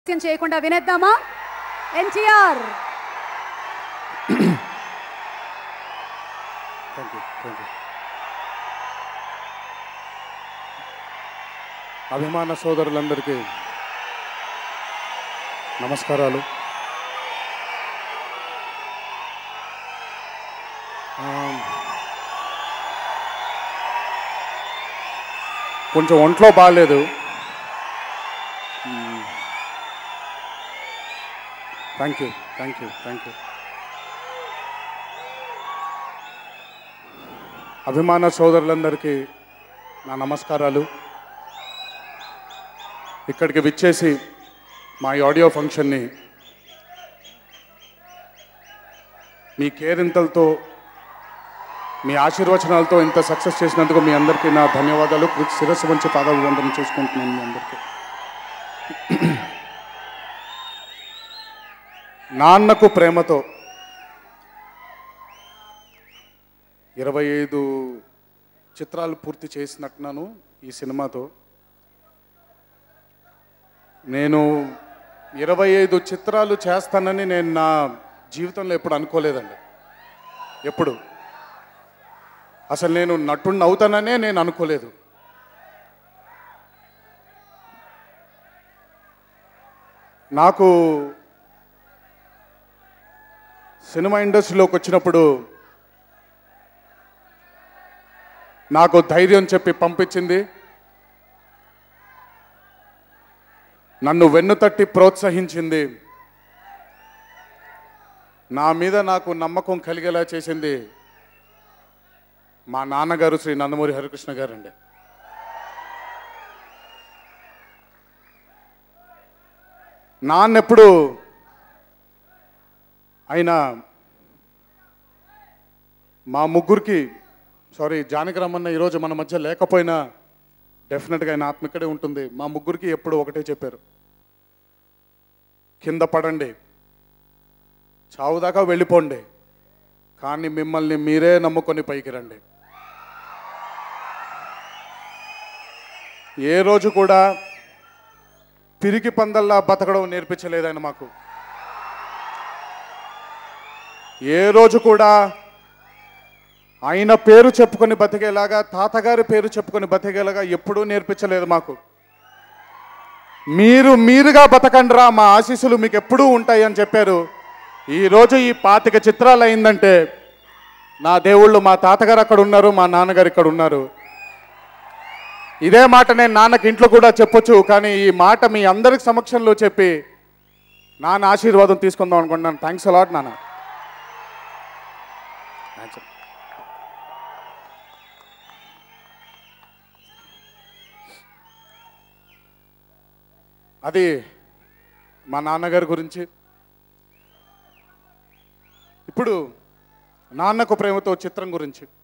ఆలస్యం చేయకుండా వినేద్దామా NTR thank you thank you అభిమాన సోదరులందరికీ నమస్కారాలు ఆ, కొంచెం ఒంట్లో బాగాలేదు thank you thank you thank you అభిమాన సోదరులందరికీ నా నమస్కారాలు ఇక్కడికి విచ్చేసి మా ఈ ఆడియో ఫంక్షన్ని మీ కేరింతలతో మీ ఆశీర్వచనాలతో ఇంత సక్సెస్ చేసినందుకు మీ అందరికీ నా ధన్యవాదాలు కృ- శిరస్సు వంచి పాదాభివందనం చేసుకుంటున్నాను మీ అందరికీ నాన్నకు ప్రేమతో ఇరవై ఐదు చిత్రాలు పూర్తి చేసినట్టున్నాను ఈ సినిమాతో నేను ఇరవై ఐదు చిత్రాలు చేస్తానని నేను నా జీవితంలో ఎప్పుడు అనుకోలేదండి ఎప్పుడు అసలు నేను నటుడిని అవుతాననే నేను అనుకోలేదు నాకు సినిమా ఇండస్ట్రీలోకి వచ్చినప్పుడు నాకు ధైర్యం చెప్పి పంపించింది నన్ను వెన్నుతట్టి ప్రోత్సహించింది నా మీద నాకు నమ్మకం కలిగేలా చేసింది మా నాన్నగారు శ్రీ నందమూరి హరికృష్ణ గారండి నాన్నెప్పుడు ఆయన మా ముగ్గురికి సారీ జానకి రమన్న ఈరోజు మన మధ్య లేకపోయినా డెఫినెట్గా ఆయన ఆత్మ ఇక్కడే ఉంటుంది మా ముగ్గురికి ఎప్పుడు ఒకటే చెప్పారు కింద పడండి చావు దాకా వెళ్ళిపోండి కానీ మిమ్మల్ని మీరే నమ్ముకొని పైకి రండి ఏ రోజు కూడా పిరికి పందల్లా బతకడం నేర్పించలేదు ఆయన మాకు ఏ రోజు కూడా ఆయన పేరు చెప్పుకొని బతికేలాగా తాతగారి పేరు చెప్పుకొని బతికేలాగా ఎప్పుడూ నేర్పించలేదు మాకు మీరు మీరుగా బతకండిరా మా ఆశీస్సులు మీకు ఎప్పుడూ ఉంటాయి అని చెప్పారు ఈరోజు ఈ పాతిక చిత్రాలు అయిందంటే నా దేవుళ్ళు మా తాతగారు అక్కడ ఉన్నారు మా నాన్నగారు ఇక్కడ ఉన్నారు ఇదే మాట నేను నాన్నకి ఇంట్లో కూడా చెప్పొచ్చు కానీ ఈ మాట మీ అందరికి సమక్షంలో చెప్పి నాన్న ఆశీర్వాదం తీసుకుందాం అనుకుంటున్నాను థ్యాంక్స్ అలాట్ నాన్న Thanks. అది మా నాన్నగారి గురించి ఇప్పుడు నాన్నకు ప్రేమతో చిత్రం గురించి